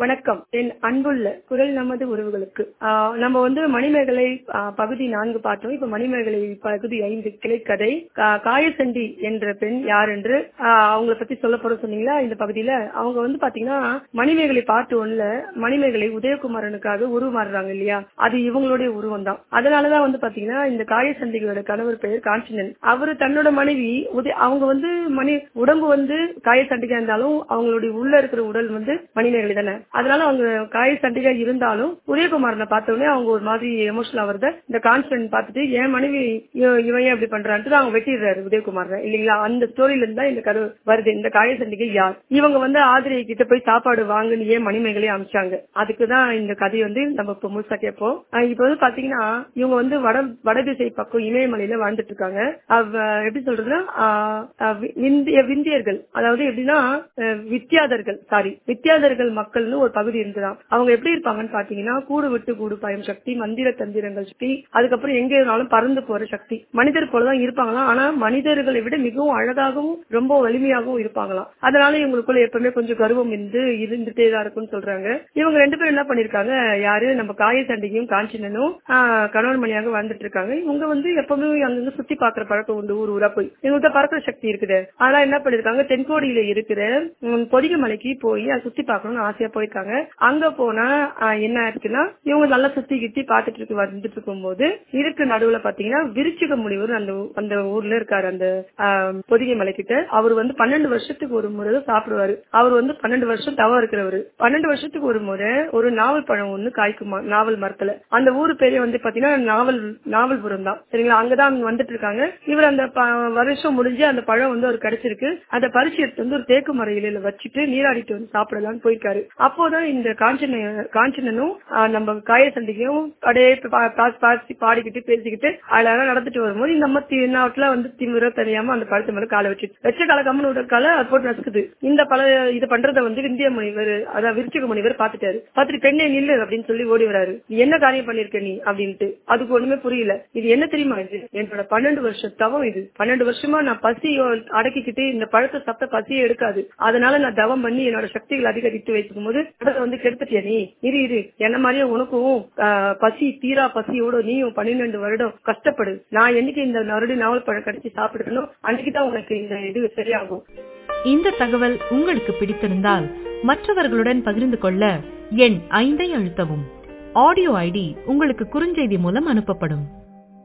வணக்கம் என் அன்புள்ள குரல் நமது உறவுகளுக்கு ஆஹ் நம்ம வந்து மணிமேகலை ஆஹ் பகுதி நான்கு பார்த்தோம் இப்ப மணிமேகலை பகுதி ஐந்து கிளைக்கதை கா- காயசண்டி என்ற பெண் யார் என்று ஆஹ் அவங்கள பத்தி சொல்ல போற சொன்னீங்களா இந்த பகுதியில அவங்க வந்து பாத்தீங்கன்னா மணிமேகலை பார்ட் ஒன்ல மணிமேகலை உதயகுமாரனுக்காக உருமாறுறாங்க இல்லையா அது இவங்களுடைய உருவம் தான் அதனாலதான் வந்து பாத்தீங்கன்னா இந்த காயசண்டிகளோட கணவர் பெயர் காஞ்சினன் அவரு தன்னோட மனைவி உதய அவங்க வந்து மணி உடம்பு வந்து காயசண்டிகா இருந்தாலும் அவங்களுடைய உள்ள இருக்கிற உடல் வந்து மணிமேகலை தானே அதனால அவங்க காயசண்டிகா இருந்தாலும் உதயகுமாரனை பார்த்த உடனே அவங்க ஒரு மாதிரி எமோஷனல் ஆகிறத இந்த கான்ஸ்டன்ட் பார்த்துட்டு என் மனைவி இவ- இவன் ஏன் அப்படி பண்றான்ட்டு அவங்க வெட்டிடுறாரு உதயகுமாரனை இல்லைங்களா அந்த ஸ்டோரியில இருந்தா இந்த கரு வருது இந்த காயசண்டிகை யார் இவங்க வந்து ஆதிரை கிட்ட போய் சாப்பாடு வாங்குன்னு ஏன் மணிமேகலை அமிச்சாங்க அதுக்குதான் இந்த கதை வந்து நம்ம இப்ப முழுசா கேட்போம் அஹ் இப்ப வந்து பாத்தீங்கன்னா இவங்க வந்து வட வடதிசை பக்கம் இமயமலையில வாழ்ந்துட்டு இருக்காங்க அவ- எப்படி சொல்றதுன்னா ஆஹ் அஹ் வி- விந்திய விந்தியர்கள் அதாவது எப்படின்னா அஹ் வித்தியாதர்கள் சாரி வித்தியாதர்கள் மக்கள்னு ஒரு பகுதி இருந்துதான் அவங்க எப்படி இருப்பாங்கன்னு பாத்தீங்கன்னா கூடு விட்டு கூடு பாயும் சக்தி மந்திர தந்திரங்கள் சக்தி அதுக்கப்புறம் எங்க இருந்தாலும் பறந்து போற சக்தி மனிதர் போலதான் இருப்பாங்களாம் ஆனா மனிதர்களை விட மிகவும் அழகாகவும் ரொம்ப வலிமையாகவும் இருப்பாங்களாம் அதனால இவங்களுக்குள்ள எப்பவுமே கொஞ்சம் கர்வம் இருந்து இருந்துட்டே தான் இருக்கும்னு சொல்றாங்க இவங்க ரெண்டு பேரும் என்ன பண்ணிருக்காங்க யாரு நம்ம காயசண்டியும் காஞ்சினனும் ஆஹ் கணவன் மணியாக வாழ்ந்துட்டு இருக்காங்க இவங்க வந்து எப்பவுமே அங்கங்க சுத்தி பாக்குற பழக்கம் உண்டு ஊர் ஊரா போய் இவங்கள்ட்ட பறக்கிற சக்தி இருக்குது ஆனா என்ன பண்ணிருக்காங்க தென்கோடியில இருக்கிற உம், பொதிகை மலைக்கு போய் அதை சுத்தி பார்க்கணும்னு ஆசையா போயிருக்காங்க அங்க போனா ஆஹ், என்ன ஆயிருக்குன்னா இவங்க நல்லா சுத்தி கிட்டி பாத்துட்டு இருக்கு வந்துட்டு இருக்கும்போது இதுக்கு நடுவுல பாத்தீங்கன்னா விருச்சிக முனிவர் அந்த ஊ- அந்த ஊர்ல இருக்காரு அந்த ஆஹ், பொதிகை மலை கிட்ட அவர் வந்து பன்னெண்டு வருஷத்துக்கு ஒரு முறை தான் சாப்பிடுவாரு அவர் வந்து பன்னெண்டு வருஷம் தவம் இருக்கிறவரு பன்னெண்டு வருஷத்துக்கு ஒரு முறை ஒரு நாவல் பழம் ஒண்ணு காய்க்குமா நாவல் மரத்துல அந்த ஊரு பேரே வந்து பாத்தீங்கன்னா நாவல் நாவல்புரம் தான் சரிங்களா அங்கதான் வந்துட்டு இருக்காங்க இவர் அந்த ப- வருஷம் முடிஞ்சு அந்த பழம் வந்து அவர் கிடைச்சிருக்கு அதை பறிச்சு எடுத்து வந்து ஒரு தேக்கு மர இலையில வச்சுட்டு நீராடிட்டு வந்து சாப்பிடலாம்னு போயிருக்காரு அப்போதான் இந்த காஞ்சன காஞ்சனனும் ஆஹ், நம்ம காயசண்டிகையும் அப்படியே பா- பா- பாசி பாடிக்கிட்டு பேசிக்கிட்டு அழகா நடந்துட்டு வரும்போது இந்த நம்ம திருநாட்டுல வந்து திமிர தெரியாம அந்த பழத்து மேல காலை வச்சு வச்ச கால கம்மன் விட கால அது போட்டு நசுக்குது இந்த பல இது பண்றத வந்து விந்திய முனிவர் அதாவது விருச்சிக முனிவர் பாத்துட்டாரு பாத்துட்டு பெண்ணே நில்லு அப்படின்னு சொல்லி ஓடி வராரு நீ என்ன காரியம் பண்ணிருக்க நீ அப்படின்ட்டு அதுக்கு ஒண்ணுமே புரியல இது என்ன தெரியுமா இது என்னோட பன்னெண்டு வருஷம் தவம் இது பன்னெண்டு வருஷமா நான் பசியோ அடக்கிக்கிட்டு இந்த பழத்தை சாப்பிட்ட பசியே எடுக்காது அதனால நான் தவம் பண்ணி என்னோட சக்திகள் அதிகரித்து வைக்கும் போது பழத்தை வந்து கெடுத்துட்டியா நீ இரு இரு என்ன மாதிரியே உனக்கும் ஆஹ், பசி தீரா பசியோட நீயும் பன்னிரெண்டு வருடம் கஷ்டப்படு நான் என்னைக்கு இந்த மறுபடியும் நாவல் பழம் கடிச்சு சாப்பிடுறேனோ அன்னைக்கு தான் உனக்கு இந்த இது சரியாகும் இந்த தகவல் உங்களுக்கு பிடித்திருந்தால் மற்றவர்களுடன் பகிர்ந்து கொள்ள எண் ஐந்தை அழுத்தவும் ஆடியோ ஐடி உங்களுக்கு குறுஞ்செய்தி மூலம் அனுப்பப்படும்